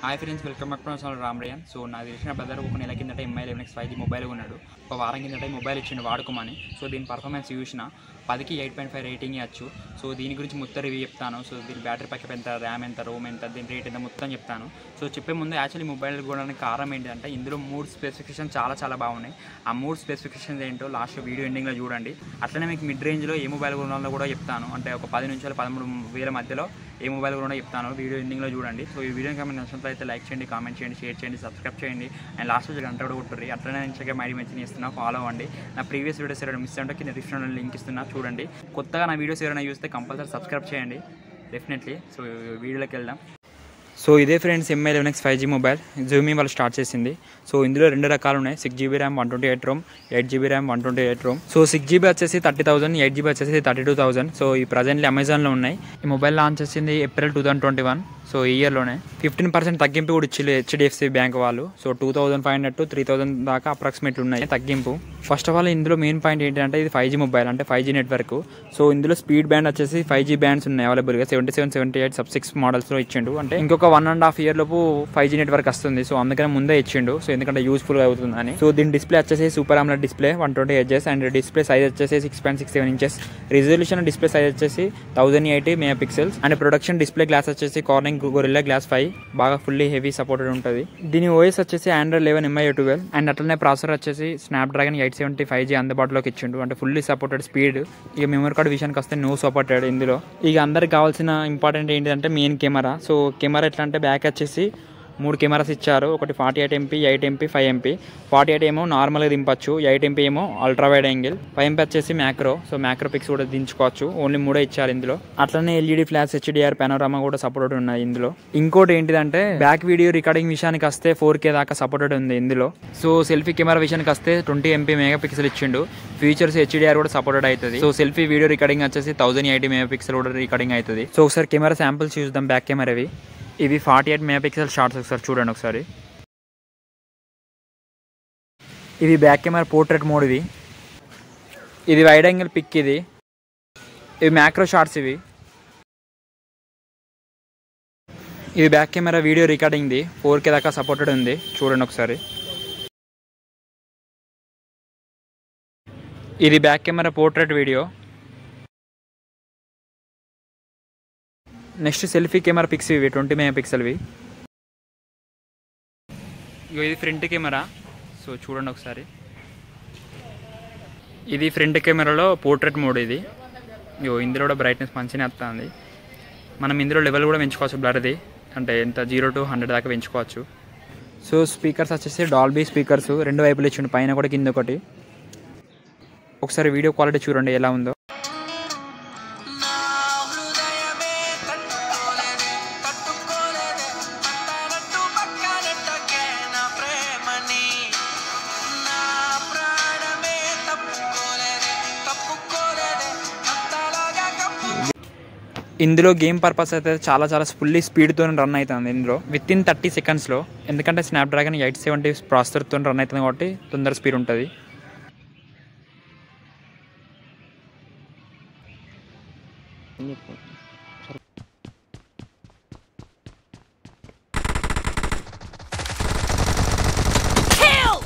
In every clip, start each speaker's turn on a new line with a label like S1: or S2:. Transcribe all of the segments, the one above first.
S1: Hi friends welcome back to channel రామరయ్యన్ so నాకు తెలిసిన బ్రదర్ ఒక నెల కిందట MI eleven X five G mobile ఉన్నాడు ఒక వారం కిందట ఈ మొబైల్ ఇచ్చిండు వాడుకోమని సో దీని పర్ఫార్మెన్స్ చూసిన పదికి ఎయిట్ పాయింట్ ఫైవ్ రేటింగ్ ఇవ్వచ్చు సో దీని గురించి మొత్తం రివ్యూ చెప్తాను సో దీని బ్యాటరీ ప్యాకప్ ఎంత ర్యామ్ ఎంత రోమ్ ఎంత దీని రేట్ ఎంత మొత్తం చెప్తాను సో చెప్పే ముందు యాక్చువల్లీ మొబైల్ కొనడానికి కారణం ఏంటంటే ఇందులో మూడు స్పెసిఫికేషన్ చాలా చాలా బాగున్నాయి ఆ మూడు స్పెసిఫికేషన్స్ ఏంటో లాస్ట్ వీడియో ఎండింగ్లో చూడండి అట్లనే మీకు మిడ్ రేంజ్లో ఏ మొబైల్ కొనాలో కూడా చెప్తాను అంటే ఒక పది నుంచి పదమూడు వేల మధ్యలో ఏ మొబైల్ కూడా చెప్తాను వీడియో ఎండింగ్లో చూడండి సో ఈ వీడియో కమెంట్ నచ్చినట్లయితే లైక్ చేయండి కామెంట్ చేయండి షేర్ చేయండి సబ్స్క్రైబ్ చేయండి అండ్ లాస్ట్ రోజు గంట కూడా కొట్టుర్రి అట్లనే ఇన్స్టాగ్రామ్ ఐడి మెన్షన్ ఇస్తున్నా ఫాలో అవ్వండి నా ప్రీవియస్ వీడియోస్ ఎవరైనా మిస్ అంటే కింద డిస్క్రిప్షన్ లింక్ ఇస్తున్నా చూడండి కొత్తగా నా వీడియోస్ ఎవరైనా చూస్తే కంపల్సరీ సబ్స్క్రైబ్ చేయండి డెఫినెట్లీ సో వీడియోలోకి వెళ్దాం సో ఇదే friends MI eleven X five G mobile Xiaomi వాళ్ళు స్టార్ట్ చేసింది సో ఇందులో రెండు రకాలు ఉన్నాయి six GB RAM one twenty eight ROM eight GB RAM one twenty eight ROM so six GB వచ్చేసి థర్టీ థౌసండ్ ఎయిట్ జీబీ వచ్చేసి thirty two thousand so ఈ presently అమెజాన్లో ఉన్నాయి ఈ మొబైల్ లాంచ్ చేసింది April two thousand twenty one so ఈ ఇయర్లోనే fifteen percent తగ్గింపు కూడా ఇచ్చి హెచ్డిఎఫ్సి బ్యాంక్ వాళ్ళు so two thousand five hundred to three thousand దాకా అప్రాక్సిమేట్ ఉన్నాయి తగ్గింపు ఫస్ట్ ఆఫ్ ఆల్ ఇందులో మెయిన్ పాయింట్ ఏంటంటే ఇది ఫైవ్ జీ మొబైల్ అంటే ఫైవ్ జీ నెట్వర్క్ సో ఇందులో స్పీడ్ బ్యాండ్ వచ్చేసి ఫైవ్ జీ బ్యాండ్స్ ఉన్నాయి అవైలబుల్గా seventy seven seventy eight sub six మోడల్స్లో ఇచ్చిండు అంటే ఇంకొక వన్ అండ్ హాఫ్ ఇయర్ లోపు ఫైవ్ జీ నెట్వర్క్ వస్తుంది సో అందుకని ముందే ఇచ్చిండు సో ఎందుకంటే యూస్ఫుల్ అవుతుందని సో దీని డిస్ప్లే వచ్చేసి super AMOLED display one twenty HS and display size వచ్చేసి six point six seven inches resolution display size వచ్చేసి thousand eighty mega pixels and production display glass వచ్చేసి కార్నింగ్ గొరిల్లా గ్లాస్ ఫైవ్ బాగా fully heavy supported ఉంటుంది దీని OS వచ్చేసి Android eleven MI twelve and అట్లనే processor వచ్చేసి Snapdragon eight seventy five G అందుబాటులోకి ఇచ్చిండు అంటే ఫుల్లీ సపోర్టెడ్ స్పీడ్ ఇక మెమరీ కార్డ్ విషయానికి వస్తే నో సపోర్టెడ్ ఇందులో ఇక అందరికి కావాల్సిన ఇంపార్టెంట్ ఏంటంటే మెయిన్ కెమెరా సో కెమెరా ఎట్లా అంటే బ్యాక్ వచ్చేసి మూడు కెమెరాస్ ఇచ్చారు ఒకటి forty eight MP eight MP five MP forty eight ఏమో నార్మల్గా దింపచ్చు ఎయిట్ ఎంపీ ఏమో ultra wide angle five MP వచ్చేసి మ్యాక్రో సో మ్యాక్రో పిక్స్ కూడా దించుకోవచ్చు ఓన్లీ మూడే ఇచ్చారు ఇందులో అట్లనే ఎల్ఈడి ఫ్లాష్ హెచ్డిఆర్ పెనోరామా కూడా సపోర్టెడ్ ఉన్నాయి ఇందులో ఇంకోటి ఏంటిదంటే బ్యాక్ వీడియో రికార్డింగ్ విషయానికి వస్తే ఫోర్ కే దాకా సపోర్టెడ్ ఉంది ఇందులో సో సెల్ఫీ కెమెరా విషయానికి వస్తే ట్వంటీ ఎంపీ మెగా పిక్సెల్ ఇచ్చిండు ఫీచర్స్ హెచ్డిఆర్ కూడా సపోర్టెడ్ అవుతుంది సో సెల్ఫీ వీడియో రికార్డింగ్ వచ్చేసి థౌసండ్ ఎయిటీ మెగా పిక్సెల్ కూడా రికార్డింగ్ అవుతుంది సో ఒకసారి కెమెరా శాంపుల్స్ చూద్దాం బ్యాక్ కెమెరావి ఇవి forty eight mega pixel shorts ఒకసారి చూడండి ఒకసారి ఇది బ్యాక్ కెమెరా పోర్ట్రేట్ మోడ్ ఇది ఇది వైడ్ యాంగిల్ పిక్ ఇది ఇవి మ్యాక్రో షార్ట్స్ ఇవి ఇది బ్యాక్ కెమెరా వీడియో రికార్డింగ్ది ఫోర్ కే దాకా సపోర్టెడ్ ఉంది చూడండి ఒకసారి ఇది back camera portrait video next selfie camera pics ఇవి ట్వంటీ మెగా పిక్సెల్వి ఇగో ఇది ఫ్రంట్ కెమెరా సో చూడండి ఒకసారి ఇది ఫ్రంట్ కెమెరాలో పోర్ట్రేట్ మోడ్ ఇది ఇగో ఇందులో కూడా బ్రైట్నెస్ మంచిగా వస్తుంది మనం ఇందులో లెవెల్ కూడా పెంచుకోవచ్చు బ్లర్ది అంటే ఎంత జీరో టు హండ్రెడ్ దాకా పెంచుకోవచ్చు సో స్పీకర్స్ వచ్చేసి డాల్బీ స్పీకర్స్ రెండు వైపులు ఇచ్చిండు పైన కూడా కింద ఒకటి ఒకసారి వీడియో క్వాలిటీ చూడండి ఎలా ఉందో
S2: నా హృదయమే తట్టుకోలేదే తట్టుకోలేదే అంతనట్టు పక్కనెట్టకే నా ప్రేమని నా ప్రాణమే తప్పుకోలేదే తప్పుకోలేదే అంతలాగా కప్పు
S1: ఇందులో గేమ్ పర్పస్ అయితే చాలా చాలా ఫుల్లీ స్పీడ్తో రన్ అవుతుంది ఇందులో విత్ ఇన్ థర్టీ సెకండ్స్లో ఎందుకంటే స్నాప్డ్రాగన్ ఎయిట్ సెవెంటీ ప్రాసెసర్తో రన్ అవుతుంది కాబట్టి తొందర స్పీడ్ ఉంటుంది
S3: Killed!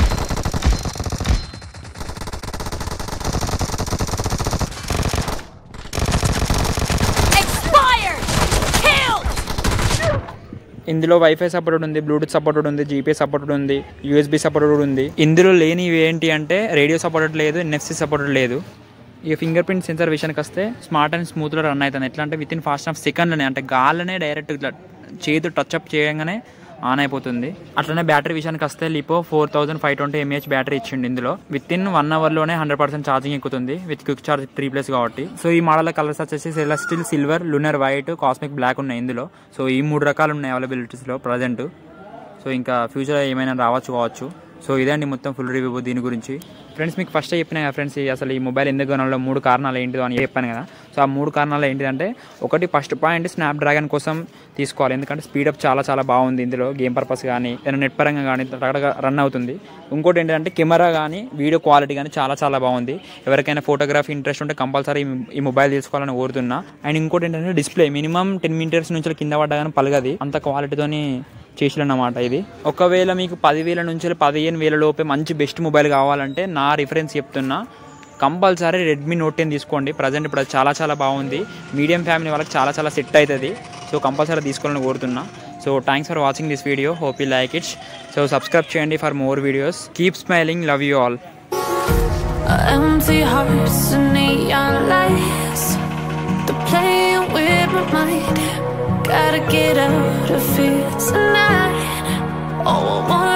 S3: Expired! Killed!
S1: ఇందులో వైఫై సపోర్టెడ్ ఉంది బ్లూటూత్ సపోర్టెడ్ ఉంది జీపీఎస్ సపోర్టెడ్ ఉంది యూఎస్బీ సపోర్టెడ్ ఉంది ఇందులో లేనివి ఏంటి అంటే రేడియో సపోర్టెడ్ లేదు ఎన్ఎఫ్సి సపోర్టెడ్ లేదు ఇక ఫింగర్ ప్రింట్ సెన్సార్ విషయానికి వస్తే స్మార్ట్ అండ్ స్మూత్లో రన్ అవుతుంది ఎట్లా అంటే విత్ ఇన్ ఫాస్ట్ ఆఫ్ సెకండ్లోనే అంటే గాల్లనే డైరెక్ట్ ఇట్లా చేతు టచ్ అప్ చేయగానే ఆన్ అయిపోతుంది అట్లనే బ్యాటరీ విషయానికి వస్తే lipo four thousand five twenty mAh battery ఇచ్చిండు ఇందులో విత్ ఇన్ వన్ అవర్లోనే హండ్రెడ్ పర్సెంట్ ఛార్జింగ్ ఎక్కుతుంది with quick charge three plus కాబట్టి సో ఈ మోడల్ కలర్స్ వచ్చేసి celestial silver lunar white cosmic black ఉన్నాయి ఇందులో సో ఈ మూడు రకాలు ఉన్నాయి అవైలబిలిటీస్లో ప్రజెంట్ సో ఇంకా ఫ్యూచర్ ఏమైనా రావచ్చు కావచ్చు సో ఇదండి మొత్తం ఫుల్ రివ్యూ దీని గురించి ఫ్రెండ్స్ మీకు ఫస్ట్ చెప్పిన కదా ఫ్రెండ్స్ ఈ అసలు ఈ మొబైల్ ఎందుకు కొనాలో మూడు కారణాలు ఏంటిదో అని చెప్పాను కదా సో ఆ మూడు కారణాలు ఏంటిదంటే ఒకటి ఫస్ట్ పాయింట్ స్నాప్ డ్రాగన్ కోసం తీసుకోవాలి ఎందుకంటే స్పీడప్ చాలా చాలా బాగుంది ఇందులో గేమ్ పర్పస్ కానీ ఏదైనా నెట్ పరంగా కానీ రన్ అవుతుంది ఇంకోటి ఏంటంటే కెమెరా కానీ వీడియో క్వాలిటీ కానీ చాలా చాలా బాగుంది ఎవరికైనా ఫోటోగ్రఫీ ఇంట్రెస్ట్ ఉంటే కంపల్సరీ ఈ మొబైల్ తీసుకోవాలని కోరుతున్నా అండ్ ఇంకోటి ఏంటంటే డిస్ప్లే మినిమం టెన్ మీటర్స్ నుంచి కింద పడ్డా కానీ పలగది అంత క్వాలిటీతోని చేసిరన్నమాట ఇది ఒకవేళ మీకు పదివేల నుంచి పదిహేను వేల లోపే మంచి బెస్ట్ మొబైల్ కావాలంటే నా రిఫరెన్స్ చెప్తున్నా కంపల్సరీ రెడ్మీ నోట్ టెన్ తీసుకోండి ప్రజెంట్ ఇప్పుడు అది చాలా చాలా బాగుంది మీడియం ఫ్యామిలీ వాళ్ళకి చాలా చాలా సెట్ అవుతుంది సో కంపల్సరీ తీసుకోవాలని కోరుతున్నా so thanks for watching this video hope you like it's so subscribe చేయండి for more videos keep smiling love you all
S4: Empty hearts and neon lights. They're playing with my mind. Gotta get out of here tonight. Oh, I wanna